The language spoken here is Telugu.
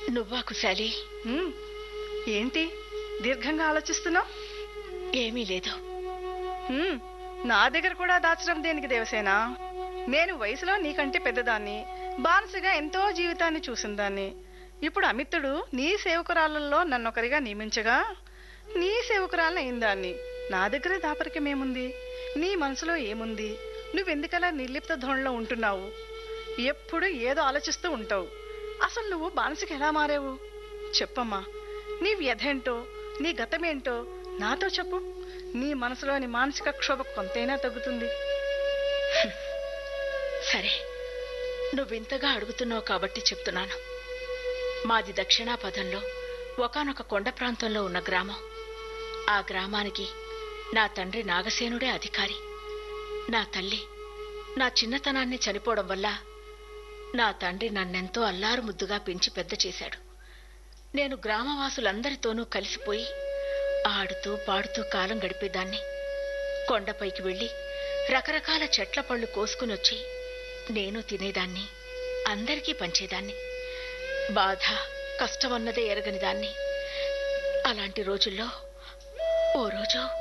నువ్వా కుశాలి ఉమ్, ఏంటి దీర్ఘంగా ఆలోచిస్తున్నావు ఏమీ లేదు ఉమ్, నా దగ్గర కూడా దాచడం దేనికి దేవసేన నేను వయసులో నీకంటే పెద్దదాన్ని బానిసగా ఎంతో జీవితాన్ని చూసిన దాన్ని ఇప్పుడు అమితుడు నీ సేవకురాళ్ళల్లో నన్నొకరిగా నియమించగా నీ సేవకురాలను అయిందాన్ని నా దగ్గర దాపరికమేముంది నీ మనసులో ఏముంది నువ్వెందుకలా నిర్లిప్త ధోరణిలో ఉంటున్నావు ఎప్పుడు ఏదో ఆలోచిస్తూ ఉంటావు అసలు నువ్వు బానిసకి ఎలా మారావు చెప్పమ్మా నీ వ్యధేంటో నీ గతమేంటో నాతో చెప్పు నీ మనసులోని మానసిక క్షోభ కొంతైనా తగ్గుతుంది సరే నువ్వింతగా అడుగుతున్నావు కాబట్టి చెప్తున్నాను మాది దక్షిణాపథంలో ఒకానొక కొండ ప్రాంతంలో ఉన్న గ్రామం ఆ గ్రామానికి నా తండ్రి నాగసేనుడే అధికారి నా తల్లి నా చిన్నతనాన్ని చనిపోవడం వల్ల నా తండ్రి నన్నెంతో అల్లారు ముద్దుగా పెంచి పెద్ద చేశాడు నేను గ్రామవాసులందరితోనూ కలిసిపోయి ఆడుతూ పాడుతూ కాలం గడిపేదాన్ని కొండపైకి వెళ్ళి రకరకాల చెట్ల పళ్ళు కోసుకుని వచ్చి నేను తినేదాన్ని అందరికీ పంచేదాన్ని బాధ కష్టమన్నదే ఎరగని దాన్ని అలాంటి రోజుల్లో ఓ రోజు